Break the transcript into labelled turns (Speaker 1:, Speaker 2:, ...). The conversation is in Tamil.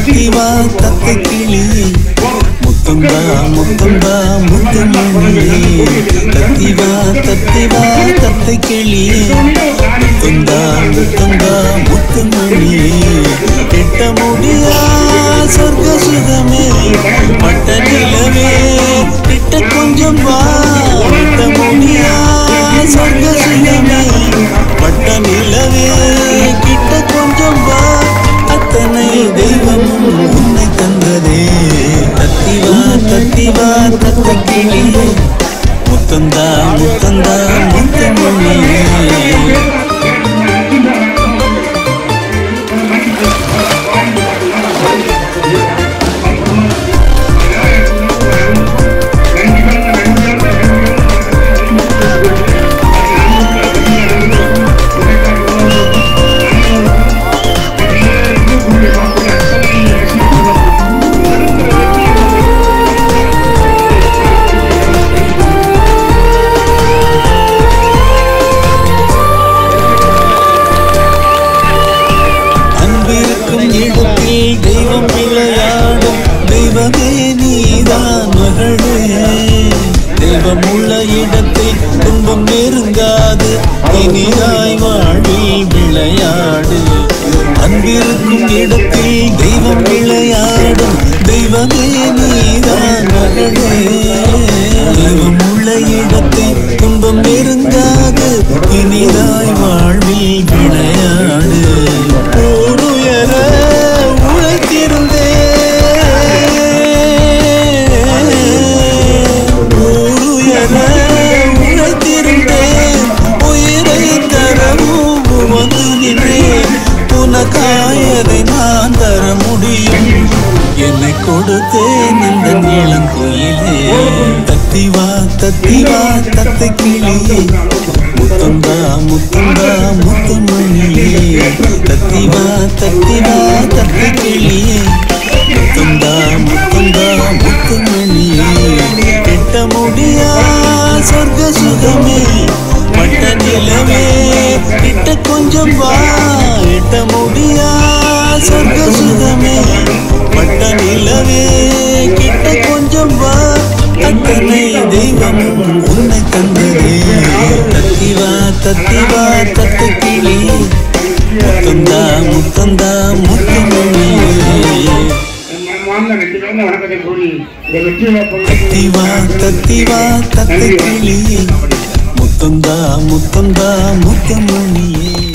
Speaker 1: தத்திவா தத்தை கிளியே முத்தம்பா முத்தம்பா முத்தமணியே தத்திவா தத்திவா தத்தை கிளியே முத்தம்பா முத்தம்பா முத்தமணியே எட்ட முடியா சொர்க்க சுகமே பட்ட நிலவே கிட்ட கொஞ்சம் வா எட்ட முடியா சொர்க்க சுகமே பட்ட நிலவே கிட்ட கொஞ்சம் வா அத்தனை தெய்வமும் உன்னை தந்ததே தத்திவா தத்திவா தத்த கிளியே முத்தந்தா முத்தந்தா முத்தமணியே அன்பிருக்கும் இடத்தில் தெய்வம் விளையாடும் தெய்வமே நீதான் மகளே தெய்வம் உள்ள இடத்தில் துன்பம் நெருங்காது இனிதாய் வாழ்வில் விளையாடு அன்பிருக்கும் இடத்தில் தெய்வம் விளையாடும் தெய்வமே நீதான் மகளே தெய்வம் உள்ள இடத்தில் துன்பம் நெருங்காது இனிதாய் வாழ்வில் விளையாடு ஊருயர உழைத்திருந்தே ஊருயர உழைத்திருந்தேன் உயிரை தரவும் வந்து நின்றேன் உனக்காயதை நான் தர முடியும் என்னை கொடுத்தேன் இந்த இளங்குயிலே தத்திவா தத்திவா தத்தை கிளியே முத்தம்பா முத்தம்பா முத்தமணியே தத்திவா தத்திவா தத்தை கிளியே முத்தம்பா முத்தம்பா முத்தமணியே எட்ட முடியா சொர்க்க சுகமே பட்ட நிலவே கிட்ட கொஞ்சம் வா எட்ட முடியா சொர்க்க சுகமே பட்ட நிலவே கிட்ட கொஞ்சம் வா அத்தனை தெய்வமும் உன்னை தந்ததே தத்திவா தத்திவா தத்த கிளி முத்தந்தா முத்தந்தா முத்தமணியே
Speaker 2: மாநில வெற்றி பெற்ற வணக்கத்தை கூறி இந்த வெற்றியை
Speaker 1: தத்திவா தத்திவா தத்தை கிளியே முத்தந்தா முத்தந்தா முத்தமணியே